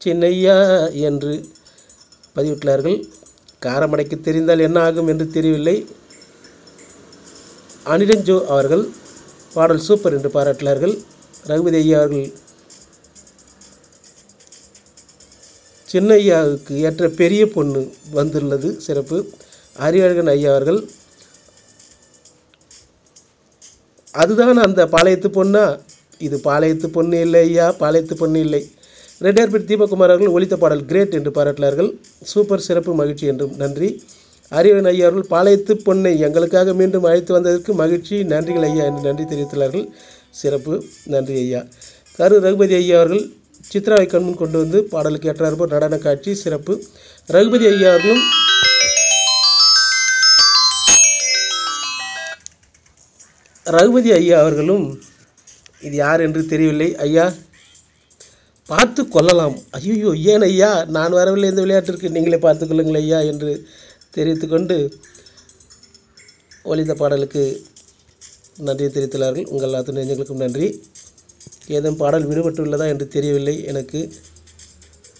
சின்னையா என்று பதிவிட்டுள்ளார்கள் காரமடைக்கு தெரிந்தால் என்ன ஆகும் என்று தெரியவில்லை அனிரஞ்சோ அவர்கள் பாடல் சூப்பர் என்று பாராட்டினார்கள் ரகுபதி ஐயா அவர்கள் சின்னையாவுக்கு ஏற்ற பெரிய பொண்ணு வந்துள்ளது சிறப்பு அறிவழகன் ஐயா அவர்கள் அதுதான் அந்த பாளையத்து பொண்ணா இது பாளையத்து பொண்ணு இல்லை ஐயா பாளையத்து பொண்ணு இல்லை ரெட்டியார்பேட் தீபகுமார் அவர்கள் ஒலித்த பாடல் கிரேட் என்று பாராட்டினார்கள் சூப்பர் சிறப்பு மகிழ்ச்சி என்றும் நன்றி அறிவன் ஐயா அவர்கள் பாளையத்து பொண்ணை எங்களுக்காக மீண்டும் அழைத்து வந்ததற்கு மகிழ்ச்சி நன்றிகள் ஐயா என்று நன்றி தெரிவித்துள்ளார்கள் சிறப்பு நன்றி ஐயா கரு ரகுபதி ஐயா அவர்கள் சித்ராவை கண்முன் கொண்டு வந்து பாடலுக்கு ஏற்றாற்போல் நடன காட்சி சிறப்பு ரகுபதி ஐயா அவர்களும் ரகுபதி ஐயா அவர்களும் இது யார் என்று தெரியவில்லை ஐயா பார்த்து கொள்ளலாம் ஐயோ ஏன் ஐயா நான் வரவில்லை இந்த விளையாட்டிற்கு நீங்களே பார்த்து கொள்ளுங்கள் ஐயா என்று தெரிவித்துக்கொண்டு ஒலித்த பாடலுக்கு நன்றி தெரிவித்துள்ளார்கள் உங்கள் அத்தனை நெஞ்சங்களுக்கும் நன்றி ஏதும் பாடல் விடுபட்டுள்ளதா என்று தெரியவில்லை எனக்கு